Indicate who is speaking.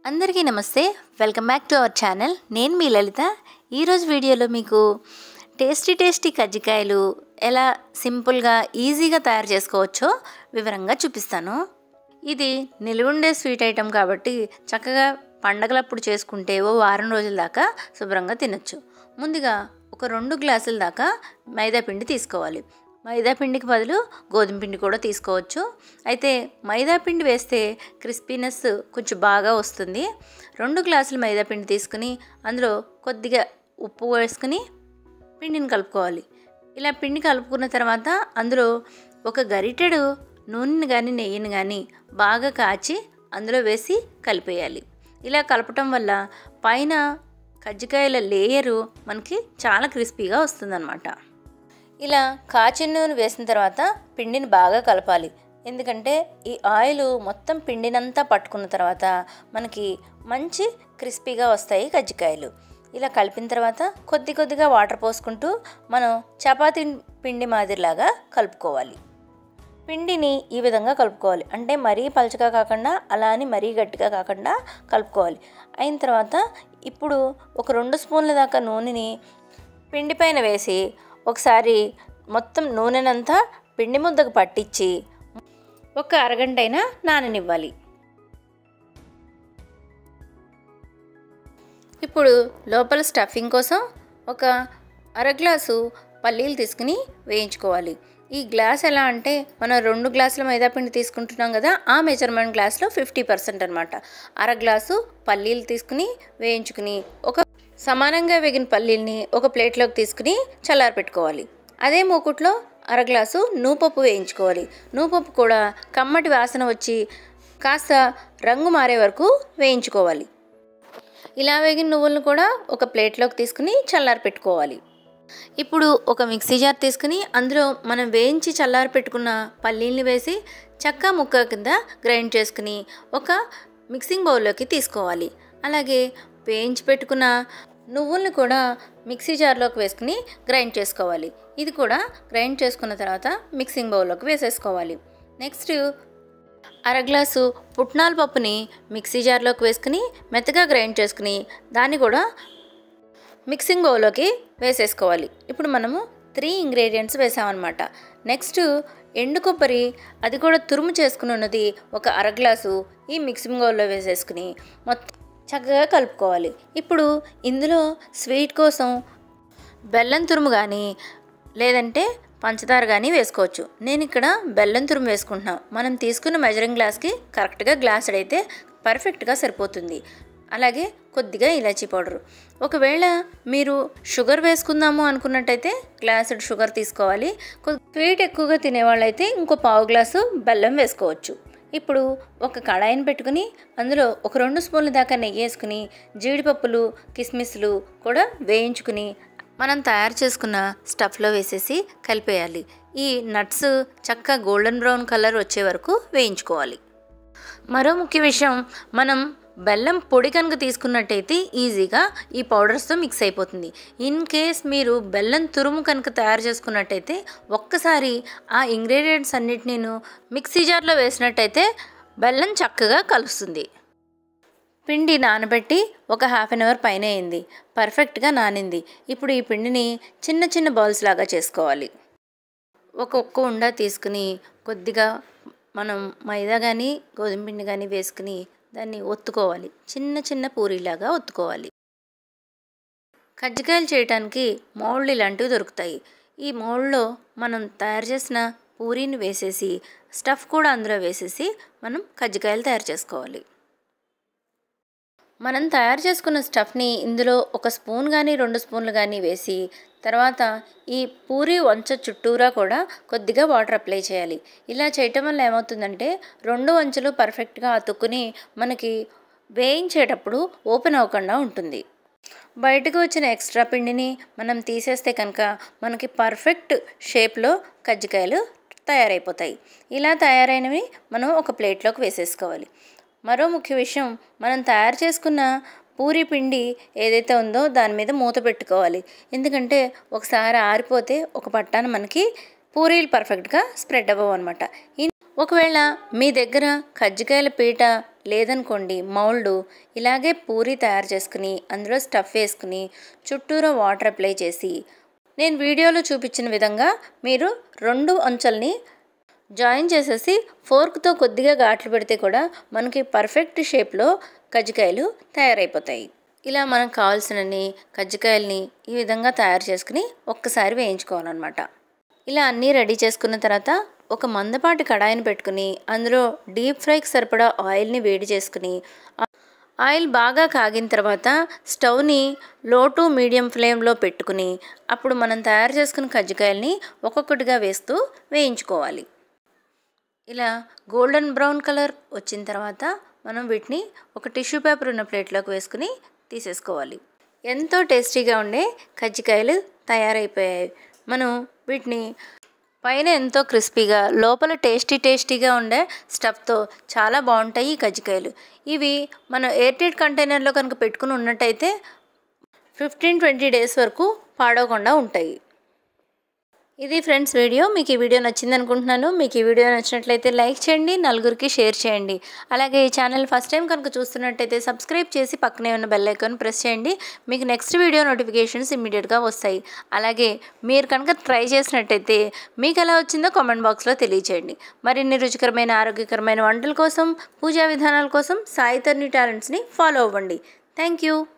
Speaker 1: అందరికీ నమస్తే welcome back to our channel నేను మీ లలిత ఈరోజు వీడియోలో మీకు టేస్టీ టేస్టీ కజ్జికాయలు ఎలా సింపుల్గా ఈజీగా తయారు చేసుకోవచ్చో వివరంగా చూపిస్తాను ఇది నిలువుండే స్వీట్ ఐటెం కాబట్టి చక్కగా పండగలప్పుడు చేసుకుంటే ఓ వారం రోజుల దాకా శుభ్రంగా తినొచ్చు ముందుగా ఒక రెండు గ్లాసుల దాకా మైదా పిండి తీసుకోవాలి మైదా పిండికి బదులు గోధుమ పిండి కూడా తీసుకోవచ్చు అయితే మైదా పిండి వేస్తే క్రిస్పీనెస్ కొంచెం బాగా వస్తుంది రెండు గ్లాసులు మైదా పిండి తీసుకుని అందులో కొద్దిగా ఉప్పు వేసుకుని పిండిని కలుపుకోవాలి ఇలా పిండి కలుపుకున్న తర్వాత అందులో ఒక గరిటెడు నూనెని కానీ నెయ్యిని కానీ బాగా కాచి అందులో వేసి కలిపేయాలి ఇలా కలపటం వల్ల పైన కజ్జికాయల లేయరు మనకి చాలా క్రిస్పీగా వస్తుందన్నమాట ఇలా కాచిన నూనె వేసిన తర్వాత పిండిని బాగా కలపాలి ఎందుకంటే ఈ ఆయిల్ మొత్తం పిండినంతా పట్టుకున్న తర్వాత మనకి మంచి క్రిస్పీగా వస్తాయి కజ్జికాయలు ఇలా కలిపిన తర్వాత కొద్ది కొద్దిగా వాటర్ పోసుకుంటూ మనం చపాతీ పిండి మాదిరిలాగా కలుపుకోవాలి పిండిని ఈ విధంగా కలుపుకోవాలి అంటే మరీ పలచగా కాకుండా అలా అని మరీ గట్టిగా కాకుండా కలుపుకోవాలి అయిన తర్వాత ఇప్పుడు ఒక రెండు స్పూన్ల దాకా నూనెని పిండి పైన వేసి ఒకసారి మొత్తం నూనెనంతా పిండి ముద్దకు పట్టించి ఒక అరగంట అయినా నాననివ్వాలి ఇప్పుడు లోపల స్టఫింగ్ కోసం ఒక అర గ్లాసు పల్లీలు తీసుకుని వేయించుకోవాలి ఈ గ్లాస్ ఎలా అంటే మనం రెండు గ్లాసుల మైదా పిండి తీసుకుంటున్నాం కదా ఆ మెజర్మెంట్ గ్లాస్లో ఫిఫ్టీ పర్సెంట్ అనమాట అర గ్లాసు పల్లీలు తీసుకుని వేయించుకుని ఒక సమానంగా వేగిన పల్లీల్ని ఒక ప్లేట్లోకి తీసుకుని చల్లారి పెట్టుకోవాలి అదే మూకుట్లో అర గ్లాసు నూపప్పు వేయించుకోవాలి నూపప్పు కూడా కమ్మటి వాసన వచ్చి కాస్త రంగు మారే వరకు వేయించుకోవాలి ఇలా వేగిన నువ్వులను కూడా ఒక ప్లేట్లోకి తీసుకుని చల్లారి పెట్టుకోవాలి ఇప్పుడు ఒక మిక్సీ జార్ తీసుకుని అందులో మనం వేయించి చల్లారి పెట్టుకున్న పల్లీల్ని వేసి చక్క ముక్క కింద గ్రైండ్ చేసుకుని ఒక మిక్సింగ్ బౌల్లోకి తీసుకోవాలి అలాగే వేయించి పెట్టుకున్న నువ్వుల్ని కూడా మిక్సీ జార్లోకి వేసుకుని గ్రైండ్ చేసుకోవాలి ఇది కూడా గ్రైండ్ చేసుకున్న తర్వాత మిక్సింగ్ బౌల్లోకి వేసేసుకోవాలి నెక్స్ట్ అర గ్లాసు పుట్నాల పప్పుని మిక్సీ జార్లోకి వేసుకుని మెత్తగా గ్రైండ్ చేసుకుని దాన్ని కూడా మిక్సింగ్ బౌల్లోకి వేసేసుకోవాలి ఇప్పుడు మనము త్రీ ఇంగ్రీడియంట్స్ వేసామన్నమాట నెక్స్ట్ ఎండు కొబ్బరి అది కూడా తురుము చేసుకుని ఉన్నది ఒక అర గ్లాసు ఈ మిక్సింగ్ బౌల్లో వేసేసుకుని మొత్తం చక్కగా కలుపుకోవాలి ఇప్పుడు ఇందులో స్వీట్ కోసం బెల్లం తురుము కానీ లేదంటే పంచదార కానీ వేసుకోవచ్చు నేను ఇక్కడ బెల్లం తురుము వేసుకుంటున్నాను మనం తీసుకున్న మెజరింగ్ గ్లాస్కి కరెక్ట్గా గ్లాస్ అయితే పర్ఫెక్ట్గా సరిపోతుంది అలాగే కొద్దిగా ఇలాచీ పౌడర్ ఒకవేళ మీరు షుగర్ వేసుకుందాము అనుకున్నట్టయితే గ్లాసుడ్ షుగర్ తీసుకోవాలి స్వీట్ ఎక్కువగా తినేవాళ్ళైతే ఇంకో పావు గ్లాసు బెల్లం వేసుకోవచ్చు ఇప్పుడు ఒక కడాయిని పెట్టుకుని అందులో ఒక రెండు స్పూన్ల దాకా నెయ్యి వేసుకుని జీడిపప్పులు కిస్మిస్లు కూడా వేయించుకుని మనం తయారు చేసుకున్న స్టఫ్లో వేసేసి కలిపేయాలి ఈ నట్స్ చక్కగా గోల్డెన్ బ్రౌన్ కలర్ వచ్చే వరకు వేయించుకోవాలి మరో ముఖ్య విషయం మనం బెల్లం పొడి కనుక తీసుకున్నట్టయితే ఈజీగా ఈ పౌడర్స్తో మిక్స్ అయిపోతుంది ఇన్ కేస్ మీరు బెల్లం తురుము కనుక తయారు చేసుకున్నట్టయితే ఒక్కసారి ఆ ఇంగ్రీడియంట్స్ అన్నిటినీ మిక్సీ జార్లో వేసినట్టయితే బెల్లం చక్కగా కలుస్తుంది పిండి నానబెట్టి ఒక హాఫ్ అన్ అవర్ పైన అయింది పర్ఫెక్ట్గా నానింది ఇప్పుడు ఈ పిండిని చిన్న చిన్న బౌల్స్ లాగా చేసుకోవాలి ఒక్కొక్క ఉండ తీసుకుని కొద్దిగా మనం మైదా కానీ గోధుమ పిండి కానీ వేసుకుని దాన్ని ఒత్తుకోవాలి చిన్న చిన్న పూరీలాగా ఒత్తుకోవాలి కజ్జికాయలు చేయడానికి మౌళ్ళు ఇలాంటివి దొరుకుతాయి ఈ మౌల్లో మనం తయారు చేసిన పూరీని వేసేసి స్టఫ్ కూడా అందులో వేసేసి మనం కజ్జికాయలు తయారు చేసుకోవాలి మనం తయారు చేసుకున్న స్టఫ్ని ఇందులో ఒక స్పూన్ కానీ రెండు స్పూన్లు కానీ వేసి తర్వాత ఈ పూరి వంచ చుట్టూరా కూడా కొద్దిగా వాటర్ అప్లై చేయాలి ఇలా చేయటం వల్ల ఏమవుతుందంటే రెండు వంచలు పర్ఫెక్ట్గా అతుక్కుని మనకి వేయించేటప్పుడు ఓపెన్ అవ్వకుండా ఉంటుంది బయటకు వచ్చిన ఎక్స్ట్రా పిండిని మనం తీసేస్తే కనుక మనకి పర్ఫెక్ట్ షేప్లో కజ్జికాయలు తయారైపోతాయి ఇలా తయారైనవి మనం ఒక ప్లేట్లోకి వేసేసుకోవాలి మరో ముఖ్య విషయం మనం తయారు చేసుకున్న పూరి పిండి ఏదైతే ఉందో దాని మీద మూత పెట్టుకోవాలి ఎందుకంటే ఒకసారి ఆరిపోతే ఒక పట్టాన మనకి పూరీలు పర్ఫెక్ట్గా స్ప్రెడ్ అవ్వవు అనమాట ఒకవేళ మీ దగ్గర కజ్జికాయల పీట లేదనుకోండి మౌల్డ్ ఇలాగే పూరి తయారు చేసుకుని అందులో స్టఫ్ వేసుకుని చుట్టూరా వాటర్ అప్లై చేసి నేను వీడియోలో చూపించిన విధంగా మీరు రెండు అంచుల్ని జాయిన్ చేసేసి ఫోర్క్తో కొద్దిగా ఘాట్లు పెడితే కూడా మనకి పర్ఫెక్ట్ షేప్లో కజ్జికాయలు తయారైపోతాయి ఇలా మనకు కావాల్సినన్ని కజ్జికాయల్ని ఈ విధంగా తయారు చేసుకుని ఒక్కసారి వేయించుకోవాలన్నమాట ఇలా అన్నీ రెడీ చేసుకున్న తర్వాత ఒక మందపాటి కడాయిని పెట్టుకుని అందులో డీప్ ఫ్రైకి సరిపడా ఆయిల్ని వేడి చేసుకుని ఆయిల్ బాగా కాగిన తర్వాత స్టవ్ని లో టు మీడియం ఫ్లేమ్లో పెట్టుకుని అప్పుడు మనం తయారు చేసుకున్న కజ్జికాయల్ని ఒక్కొక్కటిగా వేస్తూ వేయించుకోవాలి ఇలా గోల్డెన్ బ్రౌన్ కలర్ వచ్చిన తర్వాత మనం వీటిని ఒక టిష్యూ పేపర్ ఉన్న ప్లేట్లోకి వేసుకుని తీసేసుకోవాలి ఎంతో టేస్టీగా ఉండే కజ్జికాయలు తయారైపోయాయి మనం వీటిని పైన ఎంతో క్రిస్పీగా లోపల టేస్టీ టేస్టీగా ఉండే స్టఫ్తో చాలా బాగుంటాయి ఈ కజ్జికాయలు ఇవి మనం ఎయిర్టైట్ కంటైనర్లో కనుక పెట్టుకుని ఉన్నట్టయితే ఫిఫ్టీన్ ట్వంటీ డేస్ వరకు పాడవకుండా ఉంటాయి ఇది ఫ్రెండ్స్ వీడియో మీకు ఈ వీడియో నచ్చింది అనుకుంటున్నాను మీకు ఈ వీడియో నచ్చినట్లయితే లైక్ చేయండి నలుగురికి షేర్ చేయండి అలాగే ఈ ఛానల్ ఫస్ట్ టైం కనుక చూస్తున్నట్టయితే సబ్స్క్రైబ్ చేసి పక్కనే ఉన్న బెల్ ఐకాన్ ప్రెస్ చేయండి మీకు నెక్స్ట్ వీడియో నోటిఫికేషన్స్ ఇమ్మీడియట్గా వస్తాయి అలాగే మీరు కనుక ట్రై చేసినట్టయితే మీకు ఎలా వచ్చిందో కామెంట్ బాక్స్లో తెలియచేయండి మరిన్ని రుచికరమైన ఆరోగ్యకరమైన వంటల కోసం పూజా విధానాల కోసం సాయి తర్ని టాలెంట్స్ని ఫాలో అవ్వండి థ్యాంక్ యూ